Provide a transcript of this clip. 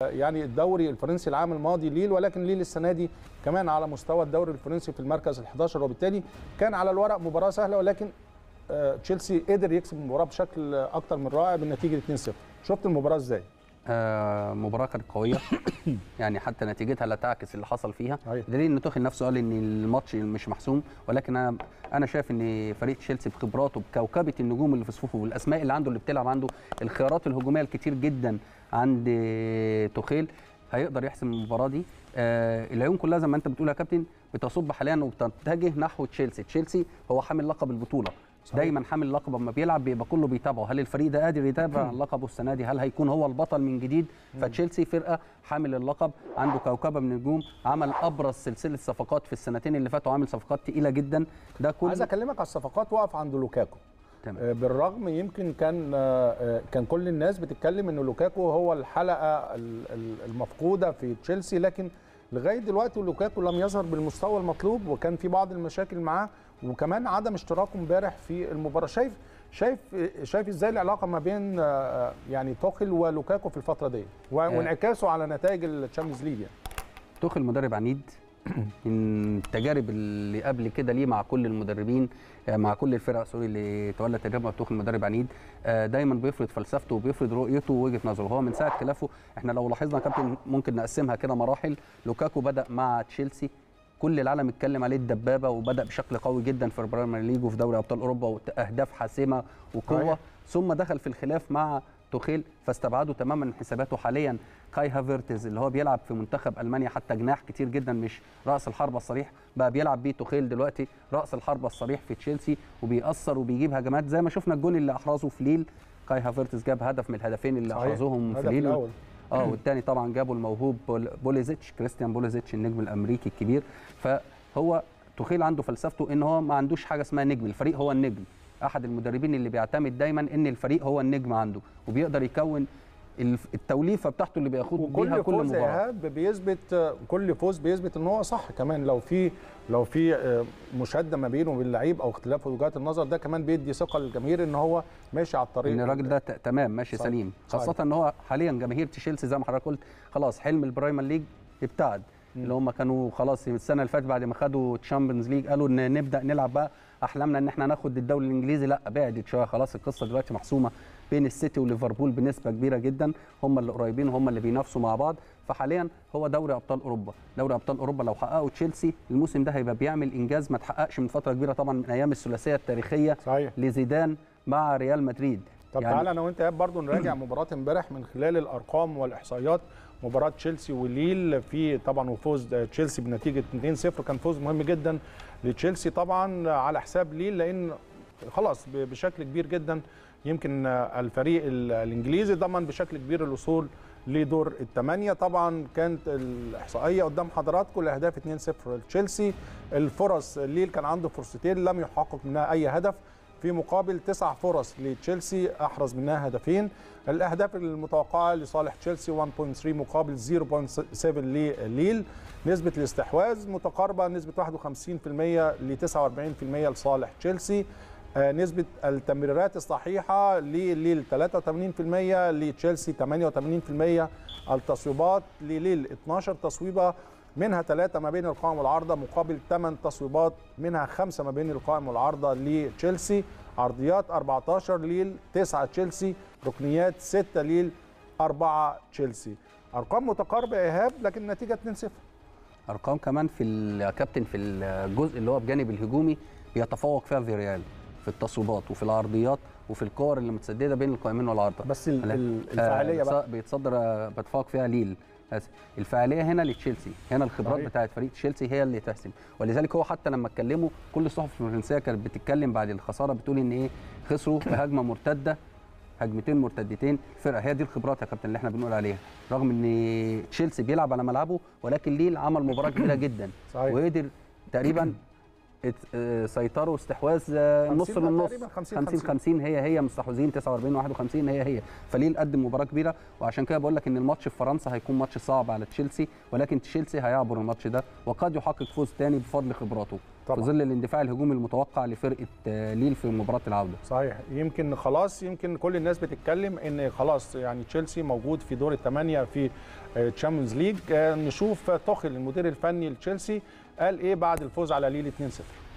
يعني الدوري الفرنسي العام الماضي ليل ولكن ليل السنه دي كمان على مستوى الدوري الفرنسي في المركز ال11 وبالتالي كان على الورق مباراه سهله ولكن آه، تشيلسي قدر يكسب المباراه بشكل اكتر من رائع بالنتيجه 2-0 شفت المباراه ازاي آه مباراه كانت قويه يعني حتى نتيجتها لا تعكس اللي حصل فيها أيوة. دليل ان توخيل نفسه قال ان الماتش مش محسوم ولكن انا انا شايف ان فريق تشيلسي بخبراته بكوكبه النجوم اللي في صفوفه والاسماء اللي عنده اللي بتلعب عنده الخيارات الهجوميه الكتير جدا عند توخيل هيقدر يحسم المباراه دي آه العيون كلها زي ما انت بتقول يا كابتن بتصب حاليا وبتتجه نحو تشيلسي تشيلسي هو حامل لقب البطوله صحيح. دايما حامل اللقب اما بيلعب بيبقى كله بيتابعه هل الفريق ده قادر يتابع لقبه السنه دي هل هيكون هو البطل من جديد فتشيلسي فرقه حامل اللقب عنده كوكبه من النجوم عمل ابرز سلسله صفقات في السنتين اللي فاتوا عامل صفقات تقيله جدا ده كل عايز اكلمك على الصفقات واقف عند لوكاكو تمام. آه، بالرغم يمكن كان آه، آه، كان كل الناس بتتكلم ان لوكاكو هو الحلقه ال- ال- المفقوده في تشيلسي لكن لغايه دلوقتي لوكاكو لم يظهر بالمستوى المطلوب وكان في بعض المشاكل معاه وكمان عدم اشتراكه امبارح في المباراه شايف شايف شايف ازاي العلاقه ما بين آه، يعني توخيل ولوكاكو في الفتره دي و- وانعكاسه على نتائج الشامبيونز ليج يعني. توخيل مدرب عنيد من التجارب اللي قبل كده ليه مع كل المدربين آه، مع كل الفرق سوري اللي تولى تجربه توخيل مدرب عنيد آه، دايما بيفرض فلسفته وبيفرض رؤيته ووجهه نظره هو من ساعه خلافه احنا لو لاحظنا يا كابتن ممكن نقسمها كده مراحل لوكاكو بدا مع تشيلسي كل العالم اتكلم عليه الدبابه وبدا بشكل قوي جدا في البريمير ليج وفي دوري ابطال اوروبا واهداف حاسمه وقوه صحيح. ثم دخل في الخلاف مع توخيل فاستبعدوا تماما من حساباته حاليا كاي هافرتز اللي هو بيلعب في منتخب المانيا حتى جناح كتير جدا مش راس الحربه الصريح بقى بيلعب بيه توخيل دلوقتي راس الحربه الصريح في تشيلسي وبيأثر وبيجيب هجمات زي ما شفنا الجون اللي احرزه في ليل كاي هافرتز جاب هدف من الهدفين اللي صحيح. احرزوهم في الهدف ليل الأول. اه والتاني طبعا جابوا الموهوب بول- بوليزيتش كريستيان بوليزيتش النجم الامريكي الكبير فهو توخيل عنده فلسفته ان هو ما عندوش حاجه اسمها نجم الفريق هو النجم احد المدربين اللي بيعتمد دايما ان الفريق هو النجم عنده وبيقدر يكون الف- التوليفه بتاعته اللي بياخد بيها وكل كل فوز يا مباراه ايهاب بيثبت كل فوز بيثبت ان هو صح كمان لو في لو في آه، مشاده ما بينه وبين اللعيب او اختلاف وجهات النظر ده كمان بيدي ثقه للجماهير ان هو ماشي على الطريق ان الراجل ده ت- تمام ماشي صحيح. سليم صحيح. خاصه ان هو حاليا جماهير تشيلسي زي ما حضرتك قلت خلاص حلم البرايمر ليج ابتعد اللي هم كانوا خلاص السنه اللي فاتت بعد ما خدوا تشامبيونز ليج قالوا ان نبدا نلعب بقى احلامنا ان احنا ناخد الدوري الانجليزي لا بعدت شويه خلاص القصه دلوقتي محسومه بين السيتي وليفربول بنسبه كبيره جدا هم اللي قريبين وهم اللي بينافسوا مع بعض فحاليا هو دوري ابطال اوروبا دوري ابطال اوروبا لو حققوا تشيلسي الموسم ده هيبقى بيعمل انجاز ما اتحققش من فتره كبيره طبعا من ايام الثلاثيه التاريخيه صحيح لزيدان مع ريال مدريد طب يعني تعالى انا وانت ايهاب برضه نراجع مباراه امبارح من خلال الارقام والاحصائيات مباراه تشيلسي وليل في طبعا وفوز تشيلسي بنتيجه 2-0 كان فوز مهم جدا لتشيلسي طبعا على حساب ليل لان خلاص ب- بشكل كبير جدا يمكن الفريق ال- الانجليزي ضمن بشكل كبير الوصول لدور الثمانيه طبعا كانت الاحصائيه قدام حضراتكم الاهداف 2-0 لتشيلسي الفرص ليل كان عنده فرصتين لم يحقق منها اي هدف في مقابل تسع فرص لتشيلسي احرز منها هدفين الاهداف المتوقعه لصالح تشيلسي 1.3 مقابل 0.7 لليل نسبه الاستحواذ متقاربه نسبه 51% ل 49% لصالح تشيلسي آه، نسبة التمريرات الصحيحة لليل 83% لتشيلسي 88% التصويبات لليل 12 تصويبة منها ثلاثة ما بين القائم والعارضة مقابل 8 تصويبات منها خمسة ما بين القائم والعارضة لتشيلسي عرضيات 14 ليل 9 تشيلسي ركنيات 6 ليل 4 تشيلسي أرقام متقاربة يا إيهاب لكن النتيجة 2-0 ارقام كمان في ال- يا كابتن في الجزء اللي هو بجانب الهجومي بيتفوق فيها فيريال في التصويبات وفي العرضيات وفي الكور اللي متسدده بين القائمين والعارضه بس ال- لا. ال- الفعالية آه، بقى بيتصدر آه، بتفوق فيها ليل بس الفعاليه هنا لتشيلسي هنا الخبرات صحيح. بتاعت فريق تشيلسي هي اللي تحسم ولذلك هو حتى لما اتكلموا كل الصحف الفرنسيه كانت بتتكلم بعد الخساره بتقول ان ايه خسروا بهجمه مرتده هجمتين مرتدتين الفرقه هي دي الخبرات يا كابتن اللي احنا بنقول عليها رغم ان تشيلسي بيلعب على ملعبه ولكن ليل عمل مباراه كبيره جدا صحيح. وقدر تقريبا ات- آه، سيطروا استحواذ آه، 50 نص للنص تقريباً 50 50 50 هي هي مستحوذين 49 51 هي هي فليل قدم مباراه كبيره وعشان كده بقول لك ان الماتش في فرنسا هيكون ماتش صعب على تشيلسي ولكن تشيلسي هيعبر الماتش ده وقد يحقق فوز تاني بفضل خبراته طبعاً. في ظل الاندفاع الهجومي المتوقع لفرقه آه، ليل في مباراه العوده صحيح يمكن خلاص يمكن كل الناس بتتكلم ان خلاص يعني تشيلسي موجود في دور الثمانيه في تشامبيونز ليج نشوف توخل المدير الفني لتشيلسي قال ايه بعد الفوز على ليل 2-0